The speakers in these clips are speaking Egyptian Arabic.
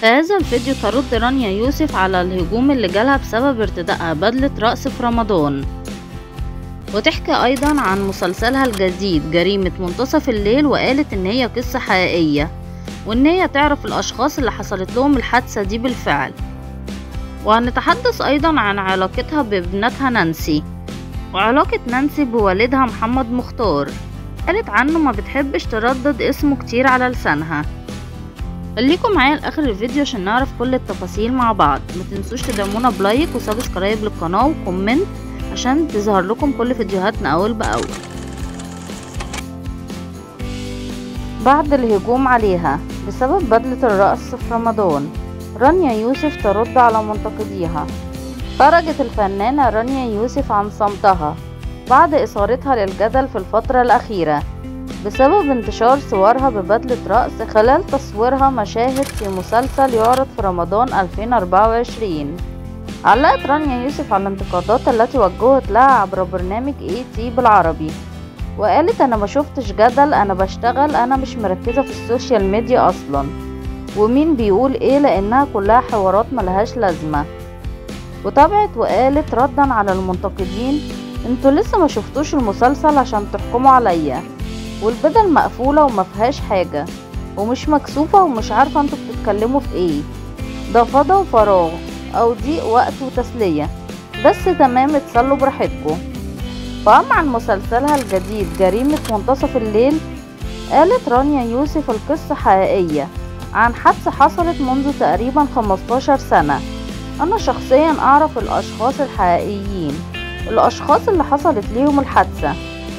في هذا الفيديو ترد رانيا يوسف على الهجوم اللي جالها بسبب ارتدائها بدلة رقص في رمضان وتحكي أيضا عن مسلسلها الجديد جريمة منتصف الليل وقالت إن هي قصة حقيقية وإن هي تعرف الأشخاص اللي حصلت لهم الحادثة دي بالفعل وهنتحدث أيضا عن علاقتها بابنتها نانسي وعلاقة نانسي بوالدها محمد مختار قالت عنه ما بتحبش تردد اسمه كتير على لسانها خليكم معايا لاخر الفيديو عشان نعرف كل التفاصيل مع بعض ما تنسوش تدعمونا بلايك وسبسكرايب للقناه وكومنت عشان تظهر لكم كل فيديوهاتنا اول باول بعد الهجوم عليها بسبب بدلة الرقص في رمضان رانيا يوسف ترد على منتقديها خرجت الفنانة رانيا يوسف عن صمتها بعد إثارتها للجدل في الفترة الأخيرة بسبب انتشار صورها ببدلة رقص خلال تصويرها مشاهد في مسلسل يعرض في رمضان 2024 علقت رانيا يوسف على الانتقادات التي وجهت لها عبر برنامج اي تي بالعربي وقالت انا ما شفتش جدل انا بشتغل انا مش مركزة في السوشيال ميديا اصلا ومين بيقول ايه لانها كلها حوارات ملهاش لازمة وتابعت وقالت ردا على المنتقدين انتوا لسه ما شفتوش المسلسل عشان تحكموا عليا والبدل مقفولة وما فيهاش حاجة ومش مكسوفة ومش عارفة انتوا بتتكلموا في ايه ده فضا وفراغ او ضيق وقت وتسلية بس تمام اتسلوا براحتكم وأما عن مسلسلها الجديد جريمة منتصف الليل قالت رانيا يوسف القصة حقيقية عن حادثة حصلت منذ تقريبا 15 سنة أنا شخصيا أعرف الأشخاص الحقيقيين الأشخاص اللي حصلت ليهم الحادثة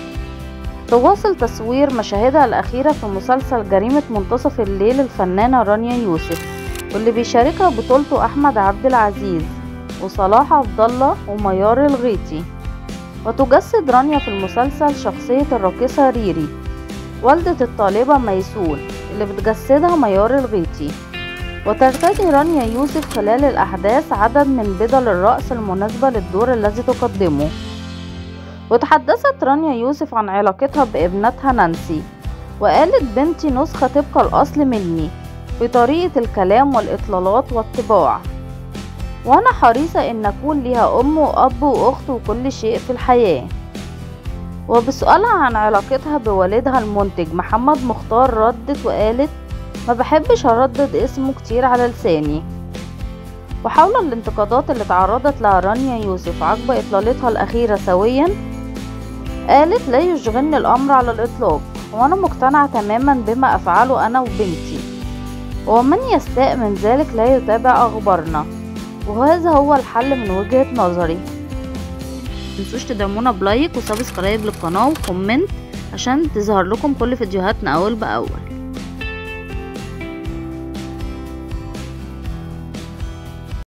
تواصل تصوير مشاهدها الأخيرة في مسلسل جريمة منتصف الليل الفنانة رانيا يوسف واللي بيشاركها بطولته أحمد عبد العزيز وصلاح عبد الله وميار الغيطي وتجسد رانيا في المسلسل شخصية الراقصة ريري والدة الطالبة ميسول اللي بتجسدها ميار الغيطي وترتدي رانيا يوسف خلال الأحداث عدد من بدل الرقص المناسبة للدور الذي تقدمه وتحدثت رانيا يوسف عن علاقتها بابنتها نانسي وقالت بنتي نسخة طبق الأصل مني في طريقة الكلام والإطلالات والطباع وأنا حريصة إن أكون ليها أم وأب وأخت وكل شيء في الحياة وبسؤالها عن علاقتها بوالدها المنتج محمد مختار ردت وقالت ما بحبش أردد اسمه كتير على لساني وحول الانتقادات اللي تعرضت لها رانيا يوسف عقب إطلالتها الأخيرة سويا قالت لا يشغلني الأمر على الإطلاق وأنا مقتنعة تماما بما أفعله أنا وبنتي ومن يستاء من ذلك لا يتابع أخبارنا وهذا هو الحل من وجهة نظري متنسوش تدعمونا بلايك وسبسكرايب للقناة وكومنت عشان تظهر لكم كل فيديوهاتنا أول بأول